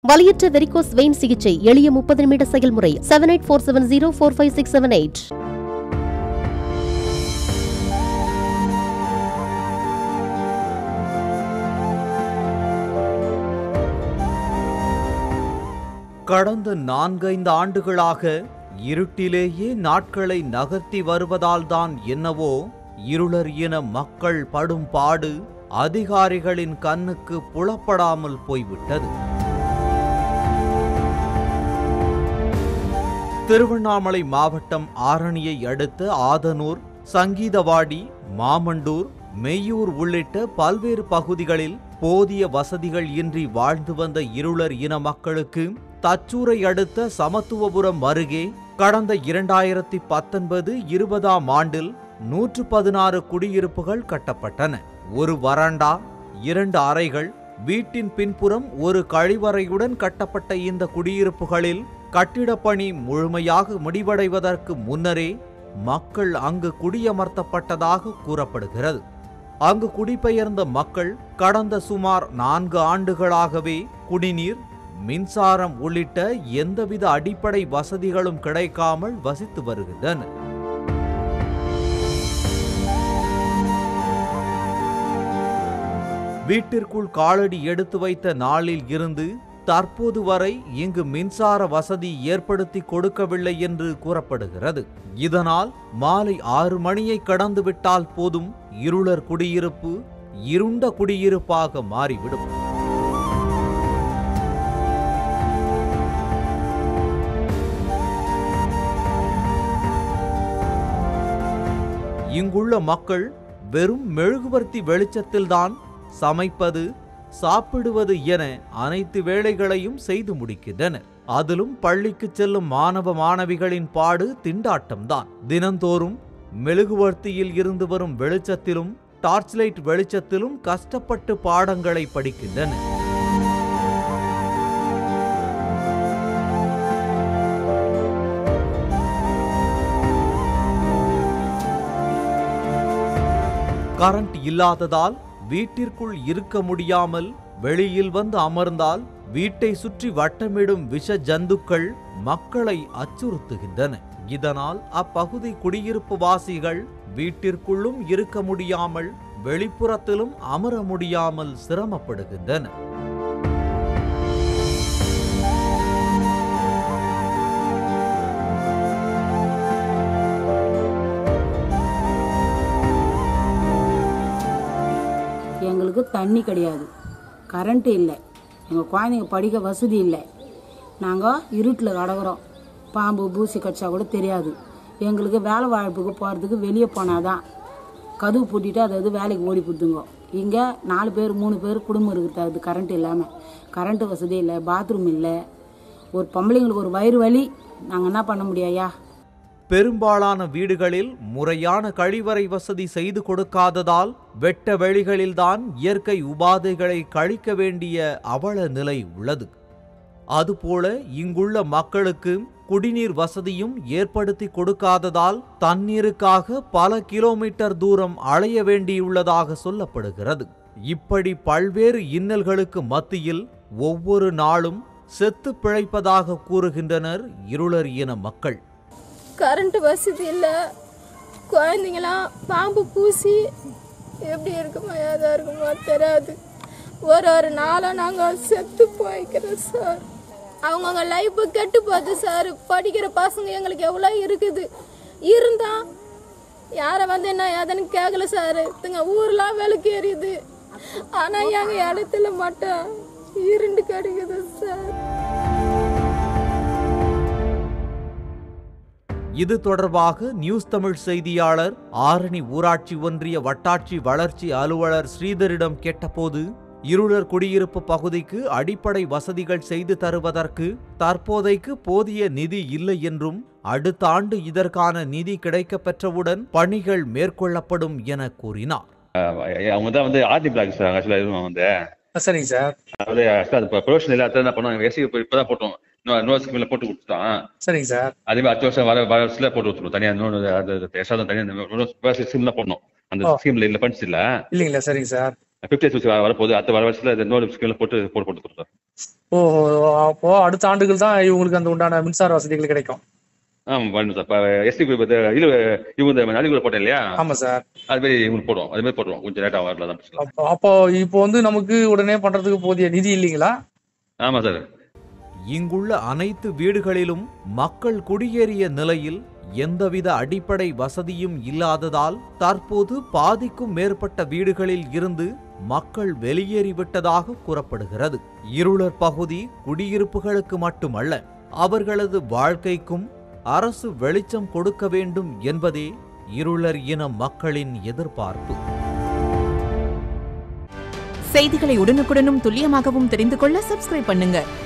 வலியற்ற varicose vein சிகிச்சை எளிய முப்பது நிமிட செயல்முறை seven eight four seven zero four five six seven eight கடந்த நான்கைந்து ஆண்டுகளாக இருட்டிலேயே நாட்களை நகர்த்தி வருவதால்தான் என்னவோ இருளர் இன மக்கள் படும் பாடு அதிகாரிகளின் கண்ணுக்கு புலப்படாமல் போய்விட்டது திருவண்ணாமலை மாவட்டம் ஆரணியை அடுத்த ஆதனூர் சங்கீதவாடி மாமண்டூர் மெய்யூர் உள்ளிட்ட பல்வேறு பகுதிகளில் போதிய வசதிகள் இன்றி வாழ்ந்து வந்த இருளர் இன மக்களுக்கு தச்சூரை அடுத்த சமத்துவபுரம் அருகே கடந்த இரண்டாயிரத்தி பத்தொன்பது இருபதாம் ஆண்டில் நூற்று பதினாறு குடியிருப்புகள் கட்டப்பட்டன ஒரு வராண்டா இரண்டு அறைகள் வீட்டின் பின்புறம் ஒரு கழிவறையுடன் கட்டப்பட்ட இந்த குடியிருப்புகளில் கட்டிடப்பணி முழுமையாக முடிவடைவதற்கு முன்னரே மக்கள் அங்கு குடியமர்த்தப்பட்டதாக கூறப்படுகிறது அங்கு குடிபெயர்ந்த மக்கள் கடந்த சுமார் நான்கு ஆண்டுகளாகவே குடிநீர் மின்சாரம் உள்ளிட்ட எந்தவித அடிப்படை வசதிகளும் கிடைக்காமல் வசித்து வருகின்றனர் வீட்டிற்குள் காலடி எடுத்து வைத்த நாளில் இருந்து தற்போது வரை இங்கு மின்சார வசதி ஏற்படுத்தி கொடுக்கவில்லை என்று கூறப்படுகிறது இதனால் மாலை ஆறு மணியை கடந்து விட்டால் போதும் இருளர் குடியிருப்பு இருண்ட குடியிருப்பாக மாறிவிடும் இங்குள்ள மக்கள் வெறும் மெழுகுவர்த்தி வெளிச்சத்தில்தான் சமைப்பது சாப்பிடுவது என அனைத்து வேலைகளையும் செய்து முடிக்கின்றனர் அதிலும் பள்ளிக்கு செல்லும் மாணவ மாணவிகளின் பாடு திண்டாட்டம்தான் தினந்தோறும் மெழுகுவர்த்தியில் இருந்து வரும் வெளிச்சத்திலும் டார்ச் லைட் வெளிச்சத்திலும் கஷ்டப்பட்டு பாடங்களை படிக்கின்றனர் கரண்ட் இல்லாததால் வீட்டிற்குள் இருக்க முடியாமல் வெளியில் வந்து அமர்ந்தால் வீட்டை சுற்றி வட்டமிடும் விஷ ஜந்துக்கள் மக்களை அச்சுறுத்துகின்றன இதனால் அப்பகுதி குடியிருப்பு வாசிகள் வீட்டிற்குள்ளும் இருக்க முடியாமல் வெளிப்புறத்திலும் அமர முடியாமல் சிரமப்படுகின்றனர் எங்களுக்கு தண்ணி கிடையாது கரண்ட்டு இல்லை எங்கள் குழந்தைங்க படிக்க வசதி இல்லை நாங்கள் இருட்டில் கடக்குறோம் பாம்பு பூசி கடிச்சா கூட தெரியாது எங்களுக்கு வேலை வாய்ப்புக்கு போகிறதுக்கு வெளியே போனாதான் கதவு பூட்டிட்டு அதாவது வேலைக்கு ஓடி போடுதுங்க இங்கே நாலு பேர் மூணு பேர் குடும்பம் இருக்குது கரண்ட் இல்லாமல் கரண்ட் வசதி இல்லை பாத்ரூம் இல்லை ஒரு பொம்பளைங்களுக்கு ஒரு வயிறு வலி நாங்கள் என்ன பண்ண முடியாயா பெரும்பாலான வீடுகளில் முறையான கழிவறை வசதி செய்து கொடுக்காததால் வெட்ட வெளிகளில்தான் இயற்கை உபாதைகளை கழிக்க வேண்டிய அவல நிலை உள்ளது அதுபோல இங்குள்ள மக்களுக்கு குடிநீர் வசதியும் ஏற்படுத்தி கொடுக்காததால் தண்ணீருக்காக பல கிலோமீட்டர் தூரம் அலைய வேண்டியுள்ளதாக சொல்லப்படுகிறது இப்படி பல்வேறு இன்னல்களுக்கு மத்தியில் ஒவ்வொரு நாளும் செத்து பிழைப்பதாக கூறுகின்றனர் இருளர் இன மக்கள் கரண்ட் வசதி இல்லை குழந்தைங்களாம் பாம்பு பூசி எப்படி இருக்குமோ ஏதா இருக்குமோ தெரியாது ஒரு ஒரு நாளாக நாங்கள் செத்து போய்க்கிறோம் சார் அவங்கவுங்க லைஃபு கெட்டு போகுது சார் படிக்கிற பசங்க எங்களுக்கு எவ்வளோ இருக்குது இருந்தா யாரை வந்து என்ன ஏதுன்னு கேட்கல சார் இதுங்க ஊர்லாம் விளக்கு எரியுது ஆனால் எங்கள் இடத்துல மட்டும் இருண்டு கிடைக்குது சார் இது தொடர்பாக நியூஸ் தமிழ் செய்தியாளர் ஆரணி ஊராட்சி ஒன்றிய வட்டாட்சி வளர்ச்சி அலுவலர் ஸ்ரீதரிடம் கேட்டபோது இருளர் குடியிருப்பு பகுதிக்கு அடிப்படை வசதிகள் செய்து தருவதற்கு தற்போதைக்கு போதிய நிதி இல்லை என்றும் அடுத்த ஆண்டு இதற்கான நிதி கிடைக்கப் பெற்றவுடன் பணிகள் மேற்கொள்ளப்படும் என கூறினார் அவங்க தான் வந்து ஆர்டி பிளாக் சார் ஆக்சுவலாக இதுவும் வந்து ஆ, சரிங்க சார் அதாவது ஆக்சுவலாக அது ப்ரொஃபஷனல் இல்லாத என்ன பண்ணோம் எஸ்சி இப்போ இப்போ தான் போட்டோம் இன்னும் இன்னொரு ஸ்கீமில் போட்டு கொடுத்துட்டான் சரிங்க சார் அதே மாதிரி அடுத்த வருஷம் வர வர வருஷத்துல போட்டு கொடுத்துருவோம் தனியாக இன்னொன்று அது எக்ஸ்ட்ரா தனியாக ஸ்கீம் தான் போடணும் அந்த ஓ. ஸ்கீம்ல இல்லை ஃபண்ட்ஸ் இல்லை இல்லைங்களா சரிங்க சார் ஃபிஃப்டி சிக்ஸ் வரப்போகுது அடுத்த வர வருஷத்துல இது இன்னொரு ஸ்கீம்ல போட்டு போட்டு போட்டு கொடுத்துருவோம் ஓ அப்போ அடுத்த ஆண்டுகள் தான் இவங்களுக்கு அந்த உண்டான மின்சார வசதிகள் கிடைக்கும் ஆமாம் பண்ணணும் சார் இப்போ எஸ்டி இது இவங்க நலிகுல போட்டேன் இல்லையா ஆமா சார் அது மாதிரி இவங்களுக்கு போடுவோம் அது மாதிரி போட்டுருவோம் கொஞ்சம் லேட்டாக வரல தான் பிரச்சனை அப்போ அப்போ இப்போ வந்து நமக்கு உடனே பண்றதுக்கு போதிய நிதி இல்லைங்களா ஆமாம் சார் இங்குள்ள அனைத்து வீடுகளிலும் மக்கள் குடியேறிய நிலையில் எந்தவித அடிப்படை வசதியும் இல்லாததால் தற்போது பாதிக்கும் மேற்பட்ட வீடுகளில் இருந்து மக்கள் வெளியேறிவிட்டதாக கூறப்படுகிறது இருளர் பகுதி குடியிருப்புகளுக்கு மட்டுமல்ல அவர்களது வாழ்க்கைக்கும் அரசு வெளிச்சம் கொடுக்க வேண்டும் என்பதே இருளர் இன மக்களின் எதிர்பார்ப்பு செய்திகளை உடனுக்குடனும் துல்லியமாகவும் தெரிந்து கொள்ள சப்ஸ்கிரைப் பண்ணுங்க